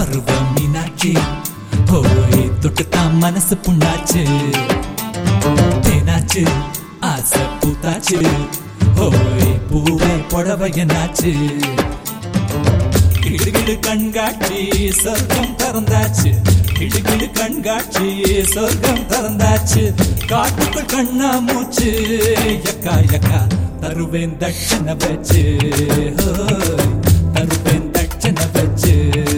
பருவ மீனாட்சி போய் தொட்டுத்தான் மனசு புண்ணாச்சு தேனாச்சு ஆசை பூத்தாச்சு ஹோய் பூவே புடவை என்னாச்சு கிடுகிடு கண்காட்சி சொர்க்கம் திறந்தாச்சு கிடுகிடு கண்காட்சி சொர்க்கம் திறந்தாச்சு காட்டுக்குள் கண்ணா மூச்சு எக்கா எக்கா தருவேன் தட்சணை வச்சு ஹோய் தருவேன் தட்சணை வச்சு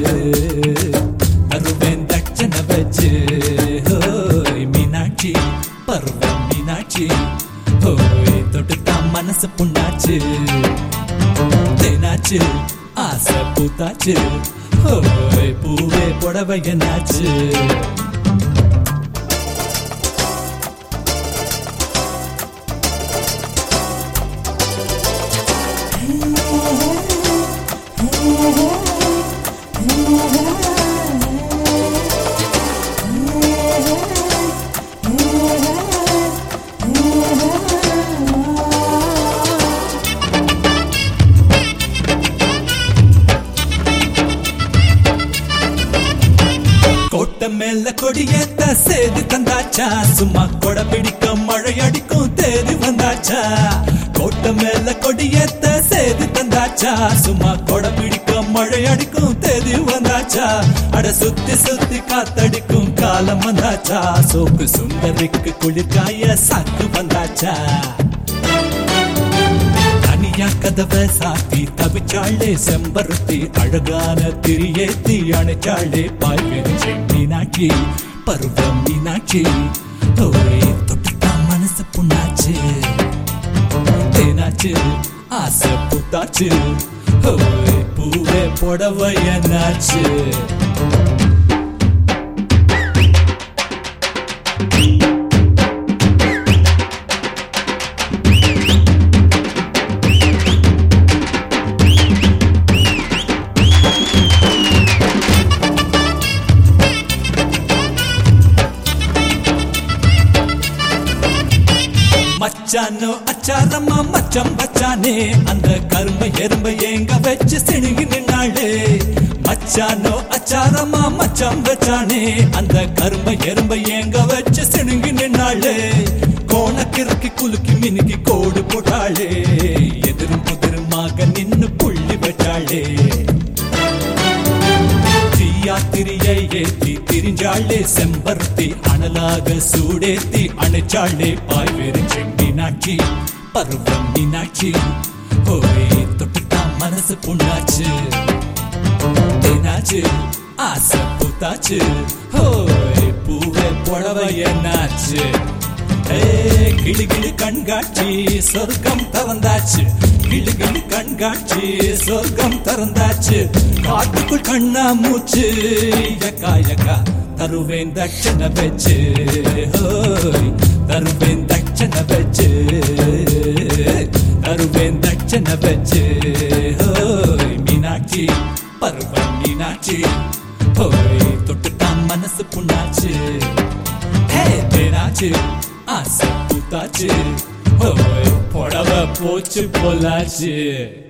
தருவேன் தட்சணை வச்சு ஹோய் மீனாட்சி பருவம் மீனாட்சி ஹோய் தொட்டுத்தான் மனசு புண்ணாச்சு தேனாச்சு ஆசை பூத்தாச்சு ஹோய் பூவே புடவை என்னாச்சு கோட்டை மேல கொடியேத்த சேது தந்தாச்சா சும்மா கொடை பிடிக்க மழை அடிக்கும் தேதி வந்தாச்சா கோட்டை மேல கொடியேத்த சேது தந்தாச்சா சும்மா கொடை பிடிக்க மழை அடிக்கும் தேதி வந்தாச்சா அட சுத்தி சுத்தி காத்தடிக்கும் காலம் வந்தாச்சா சோக்கு சுந்தரிக்கு குளிர்காய சாக்கு வந்தாச்சா தனியா கதவை சாத்தி தவிச்சாளே செம்பருத்தி அழகான திரியேத்தி அணைச்சாளே பாய் விரிச்சு மீனாட்சி பருவம் மீனாட்சி ஓய் தொட்டுத்தான் மனசு புண்ணாச்சு தேனாச்சு ஆசை புத்தாச்சு ஓய் பூவே புடவை என்னாச்சு மச்சானோ அச்சாரம்மா மச்சம் வச்சானே அந்த கரும்ப எறும்ப எங்க வச்சு சிணுங்கி நின்னாளே மச்சானோ அச்சாரம்மா மச்சம் வச்சானே அந்த கரும்ப எறும்ப எங்க வச்சு சிணுங்கி நின்னாளே கோணக்கிறுக்கி குலுக்கி மினுக்கி கோடு போட்டாளே எதிரும் புதிருமாக நின்னு புள்ளி வச்சாளே தீயாத்திரியை ஏத்தி திரிஞ்சாளே செம்பருத்தி அனலாக சூடேத்தி அணைச்சாளே பாய் விரிச்சு மீனாட்சி பருவம் மீனாட்சி ஹோய் தொட்டுத்தான் மனசு புண்ணாச்சு தேனாச்சு ஆசை பூத்தாச்சு ஹோய் பூவே புடவை என்னாச்சு ஏ, கிளி கிளி கண்காட்சி சொர்க்கம் திறந்தாச்சு கிளி கிளி கண்காட்சி சொர்க்கம் திறந்தாச்சு காட்டுக்குள் கண்ணா மூச்சு எக்கா எக்கா தருவேன் தட்சணை வச்சு ஹோய் தருவேன் தட்சணை வச்சு தருவேன் தட்சணை வச்சு ஹோய் மீனாட்சி பருவம் மீனாட்சி ஹோய் தொட்டுத்தான் மனசு புண்ணாச்சு ஹே தேனாச்சு ஆசை பூத்தாச்சு ஹோய் புடவை போச்சு போலாச்சு